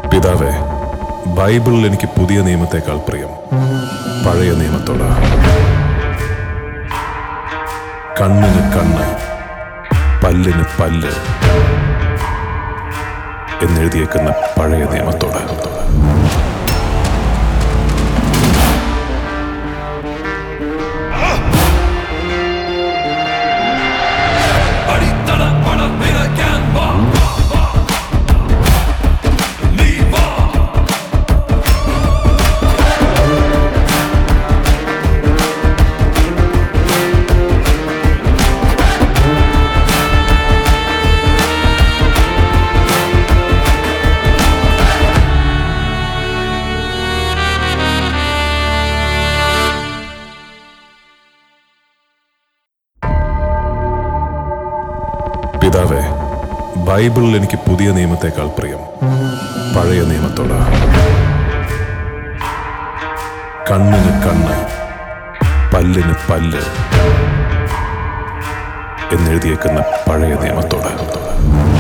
പിതാവേ ബൈബിളിൽ എനിക്ക് പുതിയ നിയമത്തെക്കാൾ പ്രിയം പഴയ നിയമത്തോടാ കണ്ണിന് കണ്ണ് പല്ലിന് പല്ല് എന്നെഴുതിയേക്കുന്ന പഴയ നിയമത്തോട് അടിത്തള പണം നിറയ്ക്കാൻ വാ നീ വാ പിതാവേ ബൈബിളിൽ എനിക്ക് പുതിയ നിയമത്തെക്കാൾ പ്രിയം പഴയ നിയമത്തോടാ കണ്ണിന് കണ്ണ് പല്ലിന് പല്ല് എന്നെഴുതിയേക്കുന്ന പഴയ നിയമത്തോട്